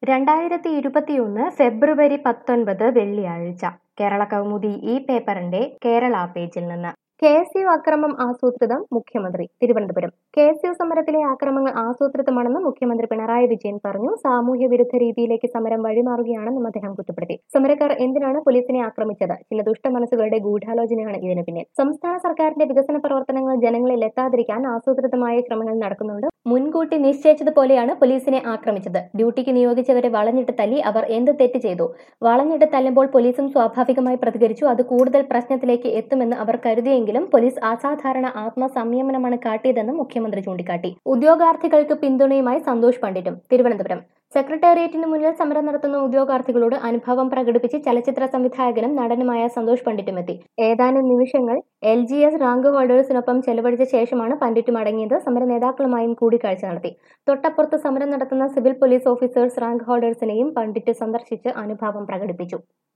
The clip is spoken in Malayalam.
രണ്ടായിരത്തി ഇരുപത്തിയൊന്ന് ഫെബ്രുവരി പത്തൊൻപത് വെള്ളിയാഴ്ച കേരള കൗമുദി ഈ പേപ്പറിന്റെ കേരള പേജിൽ നിന്ന് കെ എസ് യു അക്രമം ആസൂത്രിതം മുഖ്യമന്ത്രി തിരുവനന്തപുരം കെ എസ് യു സമരത്തിലെ ആക്രമങ്ങൾ ആസൂത്രിതമാണെന്ന് മുഖ്യമന്ത്രി പിണറായി വിജയൻ പറഞ്ഞു സാമൂഹ്യ വിരുദ്ധ രീതിയിലേക്ക് സമരം വഴിമാറുകയാണെന്നും അദ്ദേഹം കുറ്റപ്പെടുത്തി സമരക്കാർ എന്തിനാണ് പോലീസിനെ ആക്രമിച്ചത് ചില ദുഷ്ടമനസ്സുകളുടെ ഗൂഢാലോചനയാണ് ഇതിന് പിന്നിൽ സംസ്ഥാന സർക്കാരിന്റെ വികസന പ്രവർത്തനങ്ങൾ ജനങ്ങളിൽ എത്താതിരിക്കാൻ ആസൂത്രിതമായ ശ്രമങ്ങൾ നടക്കുന്നുണ്ട് മുൻകൂട്ടി നിശ്ചയിച്ചതുപോലെയാണ് പോലീസിനെ ആക്രമിച്ചത് ഡ്യൂട്ടിക്ക് നിയോഗിച്ചവരെ വളഞ്ഞിട്ട് തല്ലി അവർ എന്ത് തെറ്റ് ചെയ്തു വളഞ്ഞിട്ട് തല്ലുമ്പോൾ പോലീസും സ്വാഭാവികമായി പ്രതികരിച്ചു അത് കൂടുതൽ പ്രശ്നത്തിലേക്ക് എത്തുമെന്ന് അവർ കരുതിയെങ്കിലും പോലീസ് അസാധാരണ ആത്മസംയമനമാണ് കാട്ടിയതെന്നും മുഖ്യമന്ത്രി ചൂണ്ടിക്കാട്ടി ഉദ്യോഗാർത്ഥികൾക്ക് പിന്തുണയുമായി സന്തോഷ് പണ്ഡിറ്റും തിരുവനന്തപുരം സെക്രട്ടേറിയറ്റിന് മുന്നിൽ സമരം നടത്തുന്ന ഉദ്യോഗാർത്ഥികളോട് അനുഭവം പ്രകടിപ്പിച്ച് ചലച്ചിത്ര സംവിധായകനും നടനുമായ സന്തോഷ് പണ്ഡിറ്റും എത്തി ഏതാനും നിമിഷങ്ങൾ എൽ ജി എസ് റാങ്ക് ഹോൾഡേഴ്സിനൊപ്പം ചെലവഴിച്ച ശേഷമാണ് പണ്ഡിറ്റ് മടങ്ങിയത് സമര നേതാക്കളുമായും കൂടിക്കാഴ്ച നടത്തി തൊട്ടപ്പുറത്ത് സമരം നടത്തുന്ന സിവിൽ പോലീസ് ഓഫീസേഴ്സ് റാങ്ക് ഹോൾഡേഴ്സിനെയും പണ്ഡിറ്റ് സന്ദർശിച്ച് അനുഭാവം പ്രകടിപ്പിച്ചു